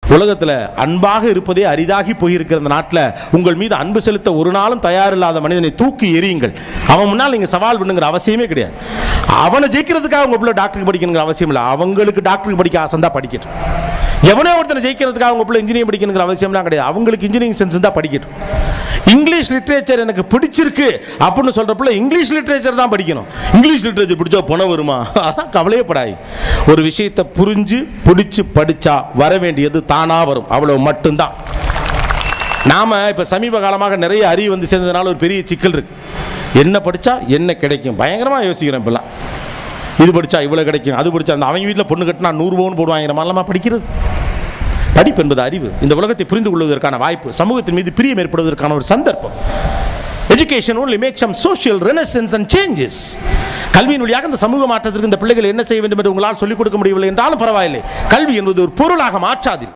உலகத்தில் அன்பாக இருப்பதே அரிதாகி போயிருக்கிற இந்த நாட்டில் உங்கள் மீது அன்பு செலுத்த ஒரு நாளும் தயாரில்லாத மனிதனை தூக்கி எறியுங்கள் அவன் முன்னால் நீங்கள் சவால் பண்ணுங்கிற அவசியமே கிடையாது அவனை ஜெயிக்கிறதுக்காக உங்கள் பிள்ளை டாக்டருக்கு படிக்கணுங்கிற அவசியம் இல்லை அவங்களுக்கு டாக்டருக்கு படிக்க ஆசை தான் படிக்கட்டும் எவனோ ஒருத்தனை ஜெயிக்கிறதுக்காக உங்கள் பிள்ளை இன்ஜினியரிங் படிக்கணுங்கிற அவசியம்லாம் கிடையாது அவங்களுக்கு இன்ஜினியரிங் சென்ஸ் தான் படிக்கட்டும் இங்கிலீஷ் லிட்ரேச்சர் எனக்கு பிடிச்சிருக்கு அப்படின்னு சொல்கிறப்பல இங்கிலீஷ் லிட்ரேச்சர் தான் படிக்கணும் இங்கிலீஷ் லிட்ரேச்சர் பிடிச்சா பணம் வருமா அதான் கவலையே படாய் ஒரு விஷயத்தை புரிஞ்சு பிடிச்சு படிச்சா வர வேண்டியது தானா வரும் அவ்வளவு மட்டும்தான் நாம இப்ப சமீப காலமாக நிறைய அறிவு வந்து சேர்ந்ததுனால ஒரு பெரிய சிக்கல் இருக்கு என்ன படிச்சா என்ன கிடைக்கும் பயங்கரமா யோசிக்கிறேன் இப்பெல்லாம் இது படிச்சா இவ்வளவு கிடைக்கும் அது படிச்சா அந்த அவங்க வீட்டில் பொண்ணு கட்டினா நூறு பவுன் போடுவாங்க மாதிரிலாமா படிக்கிறது படிப்பு என்பது அறிவு இந்த உலகத்தை புரிந்து கொள்வதற்கான வாய்ப்பு சமூகத்தின் மீது பிரியம் ஏற்படுவதற்கான ஒரு சந்தர்ப்பம் education only makes some social renaissance and changes கல்வியின் வழியாக இந்த சமூக மாற்றத்திற்கு இந்த பிள்ளைகள் என்ன செய்ய வேண்டும் என்று உங்களால் சொல்லிக் கொடுக்க முடியவில்லை என்றாலும் பரவாயில்லை கல்வி என்பது ஒரு பொருளாக மாற்றாது